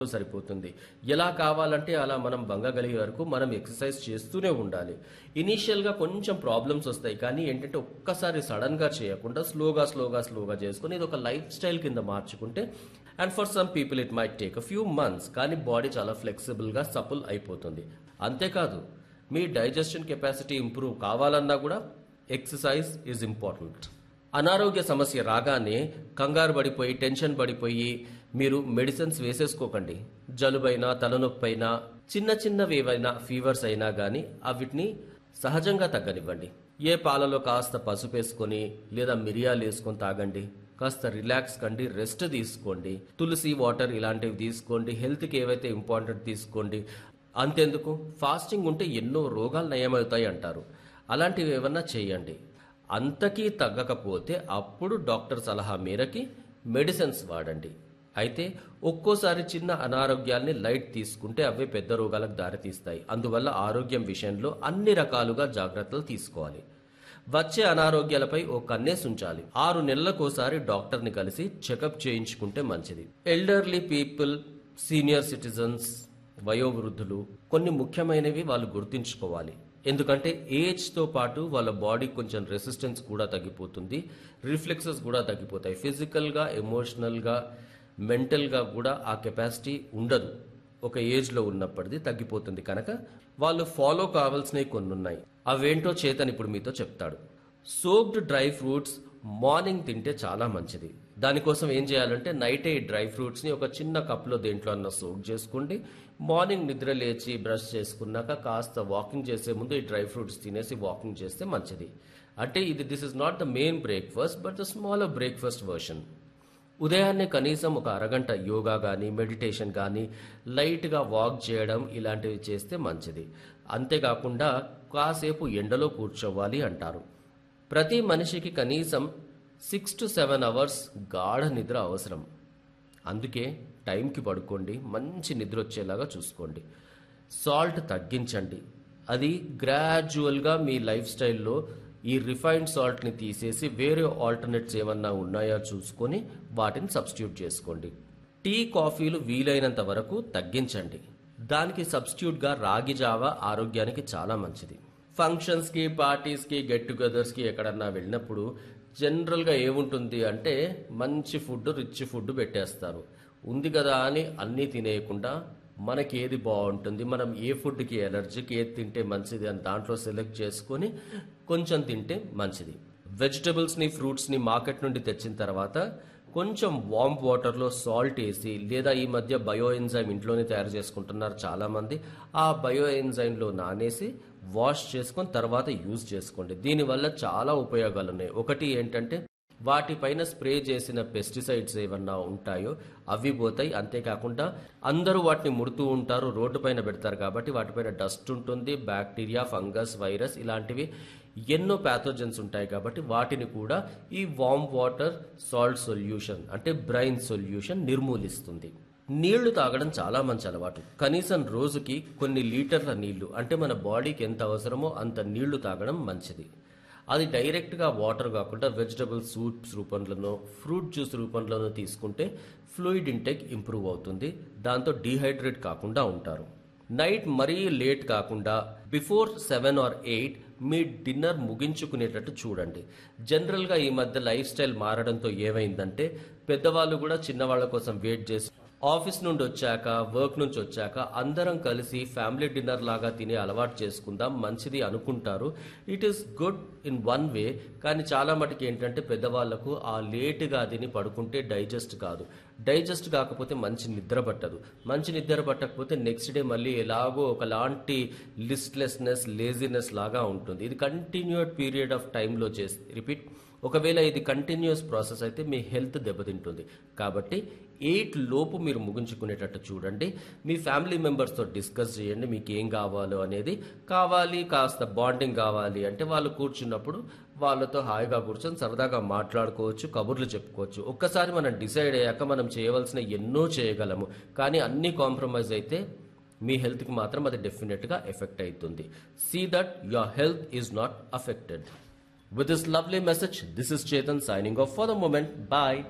సరిపోతుంది ఎలా కావాలంటే అలా మనం బంగగలిగే వరకు మనం ఎక్సర్సైజ్ చేస్తూనే ఉండాలి ఇనీషియల్గా కొంచెం ప్రాబ్లమ్స్ వస్తాయి కానీ ఏంటంటే ఒక్కసారి సడన్గా చేయకుండా స్లోగా స్లోగా స్లోగా చేసుకుని ఇది ఒక లైఫ్ స్టైల్ కింద మార్చుకుంటే and for some people it might take a few months కానీ బాడీ చాలా ఫ్లెక్సిబుల్గా సపుల్ అయిపోతుంది అంతేకాదు మీ డైజెషన్ కెపాసిటీ ఇంప్రూవ్ కావాలన్నా కూడా ఎక్సర్సైజ్ ఈజ్ ఇంపార్టెంట్ అనారోగ్య సమస్య రాగానే కంగారు పడిపోయి టెన్షన్ పడిపోయి మీరు మెడిసిన్స్ వేసేసుకోకండి జలుబైనా తలనొప్పైనా చిన్న చిన్నవి ఏవైనా ఫీవర్స్ అయినా కానీ అవిటిని సహజంగా తగ్గనివ్వండి ఏ పాలలో కాస్త పసుపు వేసుకొని లేదా మిరియాలు వేసుకొని తాగండి కాస్త రిలాక్స్ కండి రెస్ట్ తీసుకోండి తులసి వాటర్ ఇలాంటివి తీసుకోండి హెల్త్కి ఏవైతే ఇంపార్టెంట్ తీసుకోండి అంతెందుకు ఫాస్టింగ్ ఉంటే ఎన్నో రోగాలు నయమవుతాయి అంటారు అలాంటివి ఏమన్నా చేయండి అంతకీ తగ్గకపోతే అప్పుడు డాక్టర్ సలహా మేరకి మెడిసిన్స్ వాడండి అయితే ఒక్కోసారి చిన్న అనారోగ్యాల్ని లైట్ తీసుకుంటే అవే పెద్ద రోగాలకు దారితీస్తాయి అందువల్ల ఆరోగ్యం విషయంలో అన్ని రకాలుగా జాగ్రత్తలు తీసుకోవాలి వచ్చే అనారోగ్యాలపై ఓ కన్నేసి ఉంచాలి ఆరు నెలలకోసారి డాక్టర్ని కలిసి చెకప్ చేయించుకుంటే మంచిది ఎల్డర్లీ పీపుల్ సీనియర్ సిటిజన్స్ వయోవృద్ధులు కొన్ని ముఖ్యమైనవి వాళ్ళు గుర్తుంచుకోవాలి ఎందుకంటే ఏజ్తో పాటు వాళ్ళ బాడీ కొంచెం రెసిస్టెన్స్ కూడా తగ్గిపోతుంది రిఫ్లెక్సెస్ కూడా తగ్గిపోతాయి ఫిజికల్గా ఎమోషనల్గా మెంటల్గా కూడా ఆ కెపాసిటీ ఉండదు ఒక ఏజ్లో ఉన్నప్పటిది తగ్గిపోతుంది కనుక వాళ్ళు ఫాలో కావాల్సినవి కొన్ని ఉన్నాయి అవేంటో చేతన్ ఇప్పుడు మీతో చెప్తాడు సోక్డ్ డ్రై ఫ్రూట్స్ మార్నింగ్ తింటే చాలా మంచిది దానికోసం ఏం చేయాలంటే నైటే ఈ డ్రై ఫ్రూట్స్ని ఒక చిన్న కప్లో దేంట్లో అన్న సోక్ చేసుకోండి మార్నింగ్ నిద్ర లేచి బ్రష్ చేసుకున్నాక కాస్త వాకింగ్ చేసే ముందు ఈ డ్రై ఫ్రూట్స్ తినేసి వాకింగ్ చేస్తే మంచిది అంటే ఇది this is not the main breakfast but the smaller breakfast version ఉదయాన్నే కనీసం ఒక అరగంట యోగా కానీ మెడిటేషన్ కానీ లైట్గా వాక్ చేయడం ఇలాంటివి చేస్తే మంచిది అంతేకాకుండా కాసేపు ఎండలో కూర్చోవాలి అంటారు ప్రతి మనిషికి కనీసం సిక్స్ టు సెవెన్ అవర్స్ గాఢ నిద్ర అవసరం అందుకే టైంకి పడుకోండి మంచి నిద్ర వచ్చేలాగా చూసుకోండి సాల్ట్ తగ్గించండి అది గ్రాడ్యువల్గా మీ లైఫ్ స్టైల్లో ఈ రిఫైన్డ్ సాల్ట్ని తీసేసి వేరే ఆల్టర్నేట్స్ ఏమన్నా ఉన్నాయా చూసుకొని వాటిని సబ్స్టిట్యూట్ చేసుకోండి టీ కాఫీలు వీలైనంత వరకు తగ్గించండి దానికి సబ్స్టిట్యూట్గా రాగి జావ ఆరోగ్యానికి చాలా మంచిది ఫంక్షన్స్కి పార్టీస్కి గెట్ టుగెదర్స్కి ఎక్కడన్నా వెళ్ళినప్పుడు జనరల్గా ఏముంటుంది అంటే మంచి ఫుడ్ రిచ్ ఫుడ్ పెట్టేస్తారు ఉంది కదా అని అన్నీ తినేయకుండా మనకి ఏది బాగుంటుంది మనం ఏ ఫుడ్కి ఎలర్జీకి ఏది తింటే మంచిది అని దాంట్లో సెలెక్ట్ చేసుకొని కొంచెం తింటే మంచిది వెజిటబుల్స్ని ఫ్రూట్స్ని మార్కెట్ నుండి తెచ్చిన తర్వాత కొంచెం వామ్ వాటర్లో సాల్ట్ వేసి లేదా ఈ మధ్య బయో ఎంజైమ్ ఇంట్లోనే తయారు చేసుకుంటున్నారు చాలామంది ఆ బయో ఎంజైమ్లో నానేసి వాష్ చేసుకొని తర్వాత యూజ్ చేసుకోండి దీనివల్ల చాలా ఉపయోగాలు ఉన్నాయి ఒకటి ఏంటంటే వాటిపైన స్ప్రే చేసిన పెస్టిసైడ్స్ ఏమన్నా ఉంటాయో అవి పోతాయి అంతేకాకుండా అందరూ వాటిని ముడుతూ ఉంటారు రోడ్డు పైన పెడతారు కాబట్టి వాటిపైన డస్ట్ ఉంటుంది బ్యాక్టీరియా ఫంగస్ వైరస్ ఇలాంటివి ఎన్నో ప్యాథోజన్స్ ఉంటాయి కాబట్టి వాటిని కూడా ఈ వామ్ వాటర్ సాల్ట్ సొల్యూషన్ అంటే బ్రైన్ సొల్యూషన్ నిర్మూలిస్తుంది నీళ్లు తాగడం చాలా మంచి అలవాటు కనీసం రోజుకి కొన్ని లీటర్ల నీళ్లు అంటే మన బాడీకి ఎంత అవసరమో అంత నీళ్లు తాగడం మంచిది అది డైరెక్ట్గా వాటర్ కాకుండా వెజిటబుల్ సూప్స్ రూపంలోనో ఫ్రూట్ జ్యూస్ రూపంలోనో తీసుకుంటే ఫ్లూయిడ్ ఇంటెక్ ఇంప్రూవ్ అవుతుంది దాంతో డీహైడ్రేట్ కాకుండా ఉంటారు నైట్ మరీ లేట్ కాకుండా బిఫోర్ సెవెన్ ఆర్ ఎయిట్ మీ డిన్నర్ ముగించుకునేటట్టు చూడండి జనరల్గా ఈ మధ్య లైఫ్ స్టైల్ మారడంతో ఏమైందంటే పెద్దవాళ్ళు కూడా చిన్నవాళ్ళ కోసం వెయిట్ చేసి ఆఫీస్ నుండి వచ్చాక వర్క్ నుంచి వచ్చాక అందరం కలిసి ఫ్యామిలీ డిన్నర్ లాగా తినే అలవాటు చేసుకుందాం మంచిది అనుకుంటారు it is good in one way కానీ చాలా మటుకు ఏంటంటే పెద్దవాళ్లకు ఆ లేటుగా తిని పడుకుంటే డైజెస్ట్ కాదు డైజెస్ట్ కాకపోతే మంచి నిద్ర పట్టదు మంచి నిద్ర పట్టకపోతే నెక్స్ట్ డే మళ్ళీ ఎలాగో ఒకలాంటి లిస్ట్లెస్నెస్ లేజినెస్ లాగా ఉంటుంది ఇది కంటిన్యూడ్ పీరియడ్ ఆఫ్ టైంలో చేసి రిపీట్ ఒకవేళ ఇది కంటిన్యూస్ ప్రాసెస్ అయితే మీ హెల్త్ దెబ్బతింటుంది కాబట్టి ఎయిట్ లోపు మీరు ముగించుకునేటట్టు చూడండి మీ ఫ్యామిలీ మెంబర్స్తో డిస్కస్ చేయండి మీకు ఏం కావాలో అనేది కావాలి కాస్త బాండింగ్ కావాలి అంటే వాళ్ళు కూర్చున్నప్పుడు వాళ్ళతో హాయిగా కూర్చొని సరదాగా మాట్లాడుకోవచ్చు కబుర్లు చెప్పుకోవచ్చు ఒక్కసారి మనం డిసైడ్ అయ్యాక మనం చేయవలసిన ఎన్నో చేయగలము కానీ అన్ని కాంప్రమైజ్ అయితే మీ హెల్త్కి మాత్రం అది డెఫినెట్గా ఎఫెక్ట్ అవుతుంది see that your health is not affected With this lovely message, this is Chetan signing off for the moment. Bye.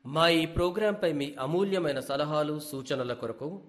మా ఈ ప్రోగ్రాంపై మీ అమూల్యమైన సలహాలు సూచనల కొరకు